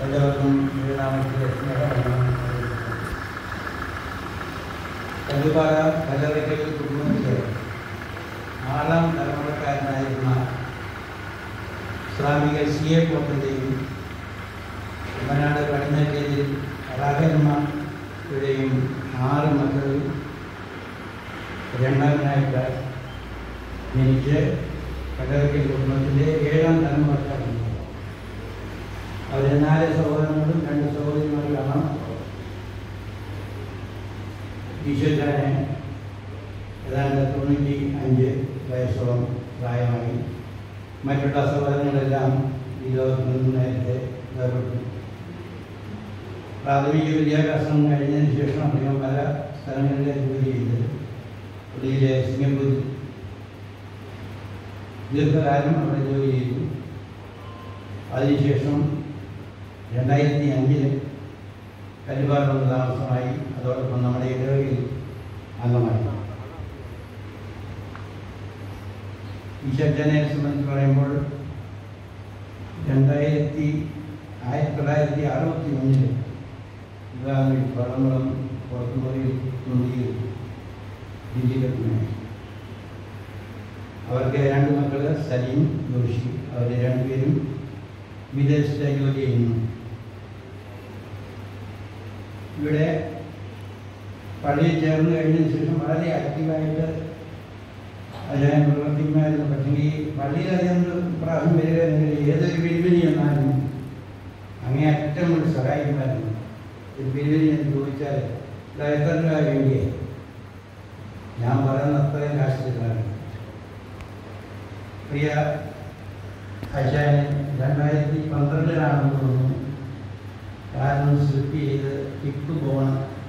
എല്ലാവർക്കും വീരാമത്തിലെ സ്നേഹമാണ് കല്ലുപാറ കല്ലറയ്ക്കൽ കുടുംബത്തിലെ ആറാം തലമുറക്കാരനായിരുന്ന ഇസ്ലാമിക സി എ പോത്തിൻ്റെയും കുമ്മനാട് പടിഞ്ഞാറ്റേരിൽ റാഹന്മാരുടെയും ആറ് മക്കളിൽ രണ്ടാമനായിട്ട് ജനിച്ച് കല്ലറയ്ക്കൽ കുടുംബത്തിൻ്റെ ഏഴാം തലമുറക്കാരുണ്ട് അവർ നാല് സഹോദരങ്ങളും രണ്ട് സഹോദരിമാരുമാണ് ഈശ്വരനെ ഏതാണ്ട് തൊണ്ണൂറ്റി അഞ്ച് വയസ്സോളം പ്രായമായി മറ്റുള്ള സഹോദരങ്ങളെല്ലാം ഈ ലോകത്ത് നിന്ന് നേരത്തെ വേർപെട്ടു പ്രാഥമിക വിദ്യാഭ്യാസം കഴിഞ്ഞതിന് ശേഷം അദ്ദേഹം പല സ്ഥലങ്ങളിലെ ജോലി ചെയ്ത് പുള്ളിയിലെ സിംഗപ്പൂരിൽ ദീർഘകാലം അവിടെ ജോലി ചെയ്തു അതിനുശേഷം രണ്ടായിരത്തി അഞ്ചില് കല്ലുപാറ താമസമായി അതോടൊപ്പം നമ്മുടെ ഇടവകയിൽ അംഗമായി ഈശ്വരനെ സംബന്ധിച്ച് പറയുമ്പോൾ രണ്ടായിരത്തി ആയിരത്തി തൊള്ളായിരത്തി അറുപത്തി ഒന്നില് വിവാഹം പടങ്ങളും പുറത്തുപോയി തൊണ്ടിയിൽ ഡിജിറ്റലുമായി അവർക്ക് രണ്ട് മക്കള് സലീം ജോഷി അവർ രണ്ടുപേരും വിദേശത്തെ ജോലി ചെയ്യുന്നു ഇവിടെ പള്ളിയിൽ ചേർന്ന് കഴിഞ്ഞതിന് ശേഷം വളരെ ആക്റ്റീവായിട്ട് ഞാൻ പ്രവർത്തിക്കുമായിരുന്നു പക്ഷെങ്കിൽ പള്ളിയിൽ അധികം പ്രാവശ്യം വരികയാണെങ്കിൽ ഏതൊരു പിരിവിനി എന്നാലും അങ്ങേയറ്റം കൊണ്ട് സഹായിക്കുമായിരുന്നു ഒരു പിരിവിനി എന്ന് ചോദിച്ചാൽ "ഇതാ എത്ര രൂപ വേണ്ടിയേ ഞാൻ പറയുന്ന അത്രയും കാശ് തരാണ് പ്രിയ അജാന് രണ്ടായിരത്തി പന്ത്രണ്ടിലാണെന്ന് തോന്നുന്നു കാരണം സ്ലിപ്പ് ചെയ്ത് ടിപ്പ് പോകണം